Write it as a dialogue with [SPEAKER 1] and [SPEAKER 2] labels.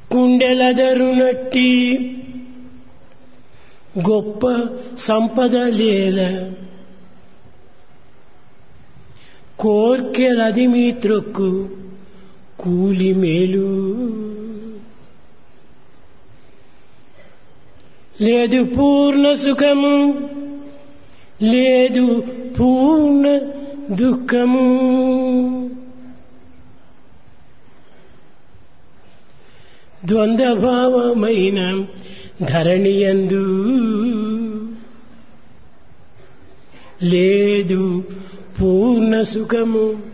[SPEAKER 1] కుండెలదరునట్టి గొప్ప సంపద లేల కోర్కెలది మీ త్రొక్కు కూలి మేలు లేదు పూర్ణ సుఖము లేదు పూర్ణ దుఃఖము ద్వంద్వభావమైన ధరణియందు లేదు పూర్ణ సుఖము